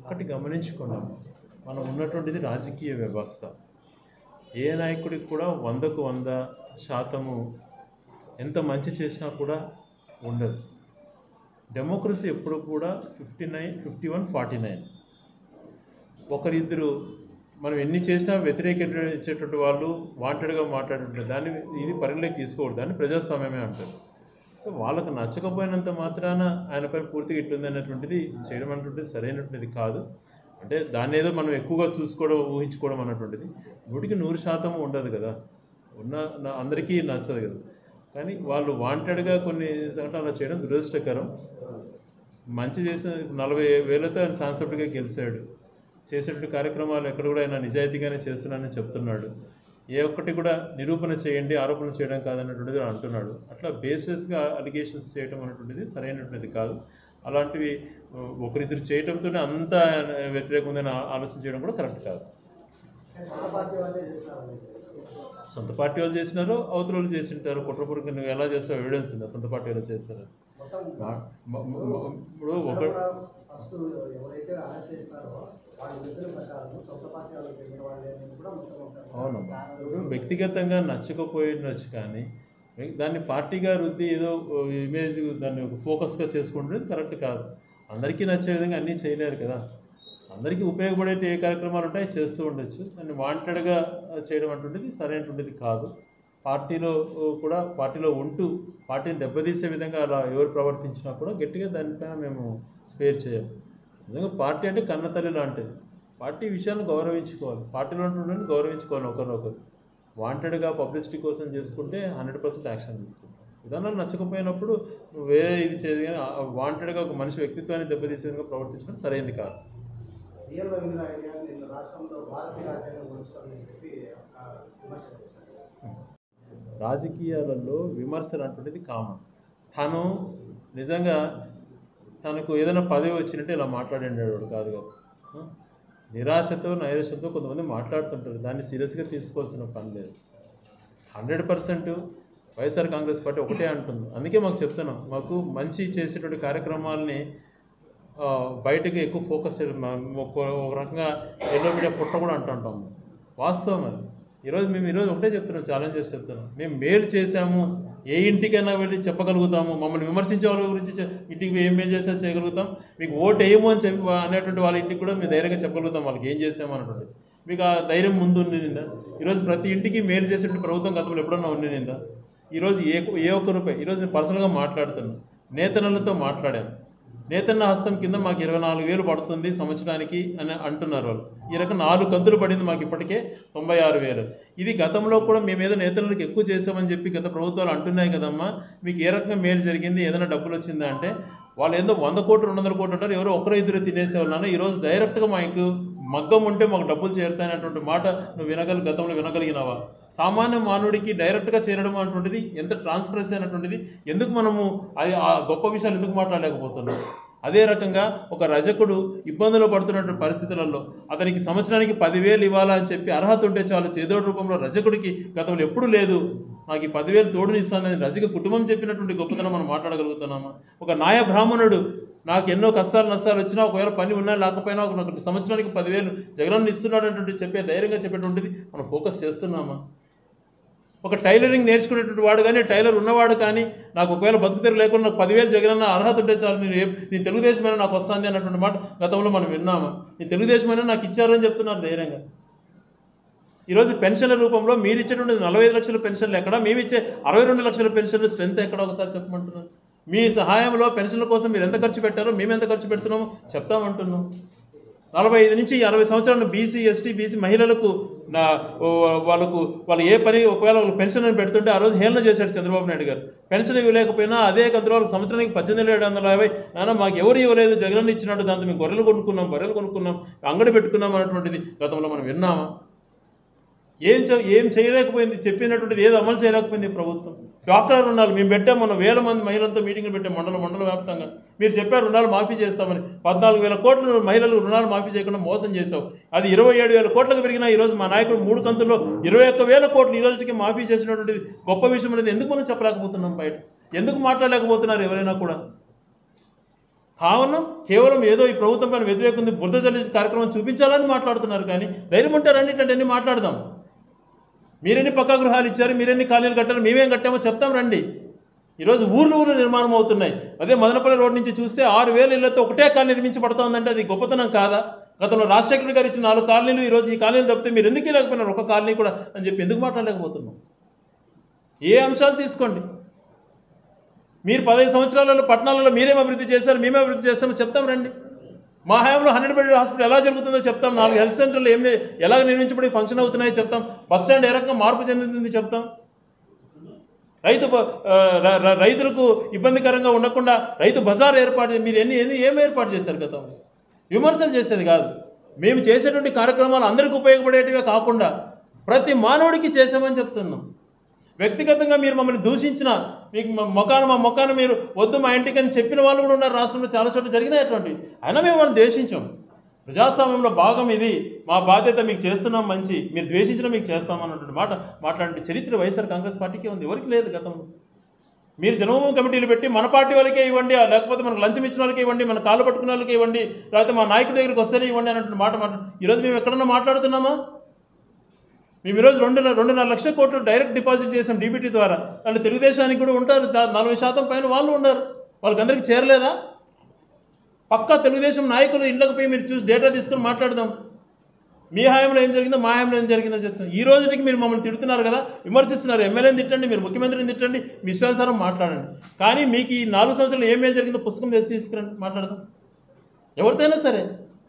ఒకటి గమనించుకున్నాం మనం ఉన్నటువంటిది రాజకీయ వ్యవస్థ ఏ నాయకుడికి కూడా వందకు వంద శాతము ఎంత మంచి చేసినా కూడా ఉండదు డెమోక్రసీ ఎప్పుడు కూడా fifty nine fifty one forty nine ఒకరిద్దరు మనం ఎన్ని చేసినా వ్యతిరేకించేటువంటి వాళ్ళు వాంటెడ్గా మాట్లాడుతుంటారు దాన్ని ఇది పరిగణలోకి తీసుకోకూడదు దాన్ని ప్రజాస్వామ్యమే అంటారు సో వాళ్ళకు నచ్చకపోయినంత మాత్రాన ఆయన పైన పూర్తిగా ఇట్లుంది అన్నటువంటిది చేయడం అన్నటువంటిది సరైనటువంటిది కాదు అంటే దాన్ని ఏదో మనం ఎక్కువగా చూసుకోవడం ఊహించుకోవడం అన్నటువంటిది నూటికి నూరు శాతం ఉండదు కదా ఉన్న నా- అందరికీ నచ్చదు కదా కానీ వాళ్ళు వాంటెడ్గా కొన్ని సంఘటనలు అలా చేయడం దురదృష్టకరం మంచి చేసిన నలభై వేలతో ఆయన సాంసప్ట్గా గెలిచాడు చేసేటువంటి కార్యక్రమాలు ఎక్కడ కూడా ఆయన నిజాయితీగానే చేస్తున్నానని చెప్తున్నాడు ఏ ఒక్కటి కూడా నిరూపణ చేయండి ఆరోపణ చేయడం కాదన్నటువంటిది ఆయన అంటున్నాడు అట్లా బేస్లెస్గా అలిగేషన్స్ చేయడం అనేటువంటిది సరైనటువంటిది కాదు అలాంటివి ఆ, ఒకరిద్దరు చేయడంతోనే అంత వ్యతిరేకం ఉందని ఆ- ఆలోచన చేయడం కూడా కరెక్ట్ కాదు సొంత పార్టీ వాళ్ళే చేస్తారండి సొంత పార్టీ వాళ్ళు చేసినారో అవతల వాళ్ళు చేసింటారు కుట్రపూర్వకంగా నువ్వు ఎలా చేస్తావు ఎవిడెన్స్ ఉందా సొంత పార్టీ వాళ్ళు చేస్తారు మొత్తం మా- మ- మ- ఇప్పుడు ఒక ఫస్ట్ ఎవరైతే అరెస్ట్ చేస్తారో వాళ్ళ చెప్పిన ప్రకారం సొంత పార్టీ వాళ్ళకి చెందిన వాళ్ళే అని కూడా మొత్తం ఉంటారు. అవునమ్మా దాని ఇప్పుడు వ్యక్తిగతంగా నచ్చకపోయినచ్చు కానీ దాన్ని పార్టీగా రుద్ది ఏదో ఇమేజ్ దాన్ని ఒక ఫోకస్గా చేసుకుంటుంది కరెక్ట్ కాదు అందరికీ నచ్చే విధంగా అన్నీ చేయలేరు కదా అందరికీ ఉపయోగపడే ఏ కార్యక్రమాలు ఉంటాయి చేస్తూ ఉండొచ్చు దాన్ని వాంటెడ్గా చేయడం అటువంటిది సరైనటువంటిది కాదు పార్టీలో కూడా పార్టీలో ఉంటూ పార్టీని దెబ్బతీసే విధంగా అలా ఎవరు ప్రవర్తించినా కూడా గట్టిగా దానిపైన మేము స్పేర్ చేయం నిజంగా పార్టీ అంటే కన్నతల్లి లాంటిది పార్టీ విషయాన్ని గౌరవించుకోవాలి పార్టీలో ఉంటుందని గౌరవించుకోవాలి ఒకరినొకరు వాంటెడ్గా పబ్లిసిటీ కోసం చేసుకుంటే హండ్రెడ్ పర్సెంట్ యాక్షన్ తీసుకుంటాం విధానాలు నచ్చకపోయినప్పుడు నువ్వు వేరే ఇది చేయదు కానీ వాంటెడ్గా ఒక మనిషి వ్యక్తిత్వాన్ని దెబ్బతీసే విధంగా ప్రవర్తించడం సరైనది కాదు సీఎం రవీంద్ర ఐడియా నిన్న రాష్ట్రంలో భారతీయ రాజ్యాంగం గురించుకోవాలని చెప్పి ఒక విమర్శ చేశారు రాజకీయాలలో విమర్శలు అంటున్నది కామన్ తను నిజంగా తనకు ఏదైనా పదవి వచ్చినట్టు ఇలా మాట్లాడేవాడు కాదు కదా ఆ? నిరాశతో నైరాశతో కొంతమంది మాట్లాడుతుంటారు దాన్ని సీరియస్గా తీసుకోవాల్సిన పని లేదు hundred percent YSR Congress party ఒకటే అంటుంది అందుకే మాకు చెప్తున్నాం మాకు మంచి చేసేటువంటి కార్యక్రమాలని ఆ, బయటకు ఎక్కువ ఫోకస్ చేయడం మా- ఒక ఒక రకంగా ఎల్లో మీడియా పుట్ట కూడా అంటుంటాం వాస్తవం అది ఈరోజు మేము ఈరోజు ఒకటే చెప్తున్నాం ఛాలెంజ్ చేసి చెప్తున్నాం మేము మేలు చేశాము ఏ ఇంటికైనా వెళ్ళి చెప్పగలుగుతాము మమ్మల్ని విమర్శించే వాళ్ళ గురించి చె- ఇంటికి పోయి ఏం ఏం చేసా చేయగలుగుతాం మీకు ఓటు వేయము అని చెప్పి అనేటువంటి వాళ్ళ ఇంటికి కూడా మేము ధైర్యంగా చెప్పగలుగుతాం వాళ్ళకి ఏం చేసాము అన్నటువంటి మీకు ఆ ధైర్యం ముందు ఉండిందా ఈరోజు ప్రతి ఇంటికి మేలు చేసేటువంటి ప్రభుత్వం గతంలో ఎప్పుడన్నా ఉండిందా ఈరోజు ఏ ఏ ఒక్క రూపాయి ఈరోజు నేను పర్సనల్గా మాట్లాడుతున్నాను నేతన్నలతో మాట్లాడాను నేతన్న హస్తం కింద మాకు ఇరవై నాలుగు వేలు పడుతుంది సంవత్సరానికి అని అంటున్నారు వాళ్ళు ఈ రకం నాలుగు కంతులు పడింది మాకు ఇప్పటికే తొంభై ఆరు వేలు ఇది గతంలో కూడా మేము ఏదో నేతలకు ఎక్కువ చేసామని చెప్పి గత ప్రభుత్వాలు అంటున్నాయి కదమ్మా మీకు ఏ రకంగా మేలు జరిగింది ఏదైనా డబ్బులు వచ్చిందా అంటే వాళ్ళు ఏదో వంద కోట్లు రెండు వందల కోట్లు అంటారు ఎవరో ఒకరో ఇద్దరు తినేసేవాళ్ళని ఈరోజు డైరెక్ట్గా మాకు మగ్గం ఉంటే మాకు డబ్బులు చేరుతాయనేటువంటి మాట నువ్వు వినగల గతంలో వినగలిగినావా సామాన్య మానవుడికి డైరెక్ట్గా చేరడం అనేటువంటిది ఎంత ట్రాన్స్పరెన్సీ అనేటువంటిది ఎందుకు మనము అది ఆ గొప్ప విషయాలు ఎందుకు మాట్లాడలేకపోతున్నాం అదే రకంగా ఒక రజకుడు ఇబ్బందులు పడుతున్నటువంటి పరిస్థితులలో అతనికి సంవత్సరానికి పదివేలు ఇవ్వాలా అని చెప్పి అర్హత ఉంటే చాలు చేదోడు రూపంలో రజకుడికి గతంలో ఎప్పుడూ లేదు నాకు ఈ పదివేలు తోడునిస్తానని రజక కుటుంబం చెప్పినటువంటి గొప్పతనం మనం మాట్లాడగలుగుతున్నామా ఒక నాయ బ్రాహ్మణుడు నాకు ఎన్నో కష్టాలు నష్టాలు వచ్చినా ఒకవేళ పని ఉన్నా లేకపోయినా ఒక నాకు సంవత్సరానికి పదివేలు జగనన్న ఇస్తున్నాడు అనేటువంటి చెప్పే ధైర్యంగా చెప్పేటువంటిది మనం ఫోకస్ చేస్తున్నామా ఒక టైలరింగ్ నేర్చుకునేటువంటి వాడు కానీ టైలర్ ఉన్నవాడు కానీ నాకు ఒకవేళ బతుకుతెరు లేకుండా నాకు పదివేలు జగనన్న అర్హత ఉంటే చాలు నేను ఏ నేను తెలుగుదేశమైనా నాకు వస్తుంది అన్నటువంటి మాట గతంలో మనం విన్నామా నేను తెలుగుదేశమైనా నాకు ఇచ్చారు అని చెప్తున్నారు ధైర్యంగా ఈరోజు పెన్షన్ల రూపంలో మీరు ఇచ్చేటువంటి నలభై ఐదు లక్షల పెన్షన్లు ఎక్కడ మేము ఇచ్చే అరవై రెండు లక్షల పెన్షన్లు స్ట్రెంత్ ఎక్కడ ఒకసారి చెప్పమంటున్నాను మీ సహాయంలో పెన్షన్ల కోసం మీరు ఎంత ఖర్చు పెట్టారో మేము ఎంత ఖర్చు పెడుతున్నామో చెప్తామంటున్నాం నలభై ఐదు నుంచి అరవై సంవత్సరాల బీసీ ఎస్టీ బీసీ మహిళలకు నా ఓ వాళ్ళకు వాళ్ళు ఏ పని ఒకవేళ వాళ్ళు పెన్షన్ అని పెడుతుంటే ఆ రోజు హేళన చేశాడు చంద్రబాబు నాయుడు గారు పెన్షన్ ఇవ్వలేకపోయినా అదే కందులో వాళ్ళకి సంవత్సరానికి పద్దెనిమిది వేల ఏడు వందల యాభై నాన్న మాకు ఎవరు ఇవ్వలేదు జగన్ ఇచ్చినాడు దాంతో మేము గొర్రెలు కొనుక్కున్నాం బర్రెలు కొనుక్కున్నాం అంగడి పెట్టుకున్నాం అన్నటువంటిది గతంలో మనం విన్నామా ఏం చే- ఏం చేయలేకపోయింది చెప్పినటువంటిది ఏది అమలు చేయలేకపోయింది ఈ ప్రభుత్వం డాక్టర్ రుణాలు మేము పెట్టాం మొన్న వేల మంది మహిళలతో మీటింగ్లు పెట్టాం మండలం మండల వ్యాప్తంగా మీరు చెప్పారు రుణాలు మాఫీ చేస్తామని పద్నాలుగు వేల కోట్లు మహిళలు రుణాలు మాఫీ చేయకుండా మోసం చేశావు అది ఇరవై ఏడు వేల కోట్లకు పెరిగినా ఈరోజు మా నాయకుడు మూడు కంతుల్లో ఇరవై ఒక్క వేల కోట్లు ఈ రోజుకి మాఫీ చేసినటువంటిది గొప్ప విషయం అనేది ఎందుకు మనం చెప్పలేకపోతున్నాం బయట ఎందుకు మాట్లాడలేకపోతున్నారు ఎవరైనా కూడా కావున కేవలం ఏదో ఈ ప్రభుత్వం పైన వ్యతిరేకం ఉంది బురద జల్లి కార్యక్రమం చూపించాలని మాట్లాడుతున్నారు కానీ ధైర్యం ఉంటారండి ఇట్లాంటివన్నీ మాట్లాడదాం మీరెన్ని పక్కా గృహాలు ఇచ్చారు మీరెన్ని కాలనీలు కట్టారు మేమేం కట్టామో చెప్తాం రండి ఈరోజు ఊర్లు ఊర్లు నిర్మాణం అవుతున్నాయి అదే మదనపల్లి రోడ్ నుంచి చూస్తే ఆరు వేల ఇళ్లతో ఒకటే కాలనీ నిర్మించబడుతోందంటే అది గొప్పతనం కాదా గతంలో రాజశేఖర్ గారు ఇచ్చిన నాలుగు కాలనీలు ఈరోజు ఈ కాలనీలు తప్పితే మీరు ఎందుకు లేకపోయినారు ఒక కాలనీ కూడా అని చెప్పి ఎందుకు మాట్లాడలేకపోతున్నాం ఏ అంశాలు తీసుకోండి మీరు పదహైదు సంవత్సరాలలో పట్టణాలలో మీరేం అభివృద్ధి చేశారు మేమే అభివృద్ధి చేస్తామో చెప్తాం రండి మా హయాంలో హండ్రెడ్ బెడ్ హాస్పిటల్ ఎలా జరుగుతుందో చెప్తాం నాలుగు హెల్త్ సెంటర్లు ఏం ఎలా నిర్మించబడి ఫంక్షన్ అవుతున్నాయో చెప్తాం బస్ స్టాండ్ ఏ రకంగా మార్పు చెందుతుంది చెప్తాం రైతు బ- ఆ, ర- ర- రైతులకు ఇబ్బందికరంగా ఉండకుండా రైతు బజార్ ఏర్పాటు మీరు ఎన్ని ఎన్ని ఏం ఏర్పాటు చేశారు గతంలో విమర్శలు చేసేది కాదు మేము చేసేటువంటి కార్యక్రమాలు అందరికీ ఉపయోగపడేటివే కాకుండా ప్రతి మానవుడికి చేసామని చెప్తున్నాం వ్యక్తిగతంగా మీరు మమ్మల్ని దూషించిన మీకు మా మొఖాన మా మొఖాన మీరు వద్దు మా ఇంటికి అని చెప్పిన వాళ్ళు కూడా ఉన్నారు రాష్ట్రంలో చాలా చోట్ల జరిగినాయి అటువంటి అయినా మేము వాళ్ళని ద్వేషించాం ప్రజాస్వామ్యంలో భాగం ఇది మా బాధ్యత మీకు చేస్తున్నాం మంచి మీరు ద్వేషించిన మీకు చేస్తామన్నటువంటి మాట మాట్లాడే చరిత్ర వైఎస్ఆర్ కాంగ్రెస్ పార్టీకే ఉంది ఎవరికి లేదు గతంలో మీరు జన్మభూమి కమిటీలు పెట్టి మన పార్టీ వాళ్ళకే ఇవ్వండి ఆ లేకపోతే మనకు లంచం ఇచ్చిన వాళ్ళకి ఇవ్వండి మన కాళ్ళు పట్టుకున్న వాళ్ళకి ఇవ్వండి లేకపోతే మా నాయకుడి దగ్గరికి వస్తేనే ఇవ్వండి అన్నటువంటి మాట మాట ఈరోజు మేము ఎక్కడన్నా మాట్లాడుతున్నామా మేము ఈరోజు రెండు రెండున్నర లక్షల కోట్లు డైరెక్ట్ డిపాజిట్ చేసాం డీబీటీ ద్వారా దాంట్లో తెలుగుదేశానికి కూడా ఉంటారు దా- నలభై శాతం పైన వాళ్ళు ఉన్నారు వాళ్ళకందరికీ చేరలేదా పక్కా తెలుగుదేశం నాయకులు ఇళ్ళకి పోయి మీరు చూసి డేటా తీసుకొని మాట్లాడదాం మీ హయాంలో ఏం జరిగిందో మా హయాంలో ఏం జరిగిందో చెప్తాం ఈ రోజుకి మీరు మమ్మల్ని తిడుతున్నారు కదా విమర్శిస్తున్నారు ఎమ్మెల్యేని తిట్టండి మీరు ముఖ్యమంత్రిని తిట్టండి మీ ఇష్టానుసారం మాట్లాడండి కానీ మీకు ఈ నాలుగు సంవత్సరాలు ఏమేం జరిగిందో పుస్తకం తెచ్చి తీసుకురండి మాట్లాడదాం ఎవరితోనైనా సరే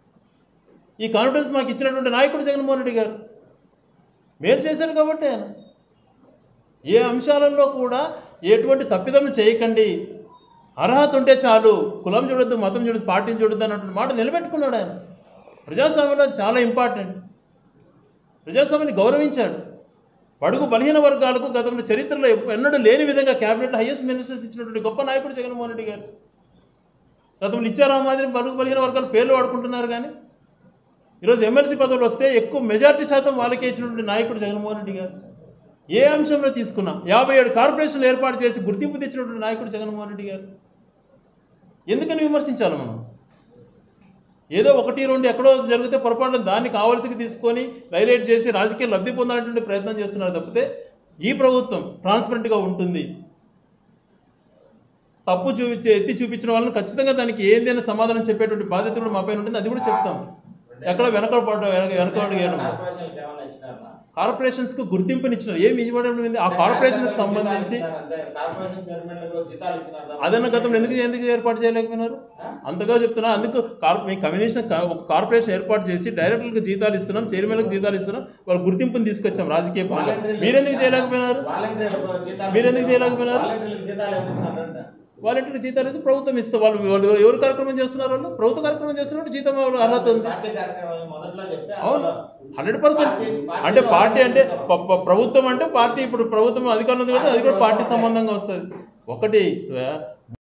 ఈ కాన్ఫిడెన్స్ మాకు ఇచ్చినటువంటి నాయకుడు జగన్మోహన్ రెడ్డి గారు మేలు చేశారు కాబట్టి ఆయన ఏ అంశాలలో కూడా ఎటువంటి తప్పిదం చేయకండి అర్హత ఉంటే చాలు కులం చూడొద్దు మతం చూడొద్దు పార్టీని చూడొద్దు అన్నటువంటి మాట నిలబెట్టుకున్నాడు ఆయన ప్రజాస్వామ్యంలో అది చాలా ఇంపార్టెంట్ ప్రజాస్వామ్యాన్ని గౌరవించాడు బడుగు బలహీన వర్గాలకు గతంలో చరిత్రలో ఎప్పు- ఎన్నడూ లేని విధంగా క్యాబినెట్ హైయెస్ట్ మినిస్టర్స్ ఇచ్చినటువంటి గొప్ప నాయకుడు జగన్మోహన్ రెడ్డి గారు గతంలో ఇచ్చారా మాదిరి బడుగు బలహీన వర్గాలు పేర్లు వాడుకుంటున్నారు కానీ ఈరోజు ఎమ్మెల్సీ పదవులు వస్తే ఎక్కువ మెజార్టీ శాతం వాళ్ళకే ఇచ్చినటువంటి నాయకుడు జగన్మోహన్ రెడ్డి గారు ఏ అంశంలో తీసుకున్నా యాభై ఏడు కార్పొరేషన్లు ఏర్పాటు చేసి గుర్తింపు తెచ్చినటువంటి నాయకుడు జగన్మోహన్ రెడ్డి గారు ఎందుకని విమర్శించాలి మనం ఏదో ఒకటి రెండు ఎక్కడో జరిగితే పొరపాటున దాన్ని కావాల్సికి తీసుకొని హైలైట్ చేసి రాజకీయ లబ్ధి పొందాలనేటువంటి ప్రయత్నం చేస్తున్నారు తప్పితే ఈ ప్రభుత్వం ట్రాన్స్పరెంట్గా ఉంటుంది తప్పు చూపించి ఎత్తి చూపించిన వాళ్ళని ఖచ్చితంగా దానికి ఏందైనా సమాధానం చెప్పేటువంటి బాధ్యత కూడా మా పైన ఉంటుంది అది కూడా చెప్తాం ఎక్కడ వెనకబడ్డ వెనక వెనకబడి కార్పొరేషన్కి ఏమన్నా ఇచ్చినారా? కార్పొరేషన్స్కు గుర్తింపునిచ్చినారు ఏమి ఇవ్వడం ఏంది? ఆ కార్పొరేషన్కి సంబంధించి అంతే, కార్పొరేషన్ చైర్మన్లకు జీతాలు ఇచ్చినారు అదన్న గతంలో ఎందుకు ఎందుకు ఏర్పాటు చేయలేకపోయినారు అంతగా చెప్తున్నా అందుకు కార్ మీ కమ్యూనిషన్ కా- ఒక కార్పొరేషన్ ఏర్పాటు చేసి డైరెక్టర్లకు జీతాలు ఇస్తున్నాం చైర్మన్లకు జీతాలు ఇస్తున్నాం వాళ్ళ గుర్తింపుని తీసుకొచ్చాం రాజకీయ పనులు మీరెందుకు చేయలేకపోయినారు వాలంటీర్లకు జీతాలు మీరు ఎందుకు చేయలేకపోయినారు? వాలంటీర్లకు జీతాలు ఎవరు ఇస్తారంట? వాలంటీర్కి జీతాలు ఇస్తే ప్రభుత్వం ఇస్తే వాళ్ళు వాళ్ళు ఎవరు కార్యక్రమం చేస్తున్నారు వాళ్ళు ప్రభుత్వ కార్యక్రమం చేస్తున్నట్టు జీతం వాళ్ళు అర్హత ఉంది పార్టీ కార్యక్రమం మొదట్లో చెప్తే అవును అందులో హండ్రెడ్ పర్సెంట్ అంటే పార్టీ అంటే ప- ప- ప్రభుత్వం అంటే పార్టీ ఇప్పుడు ప్రభుత్వం అధికారంలో ఉంది కాబట్టి అది కూడా పార్టీ సంబంధంగా వస్తుంది ఒకటి స్వ-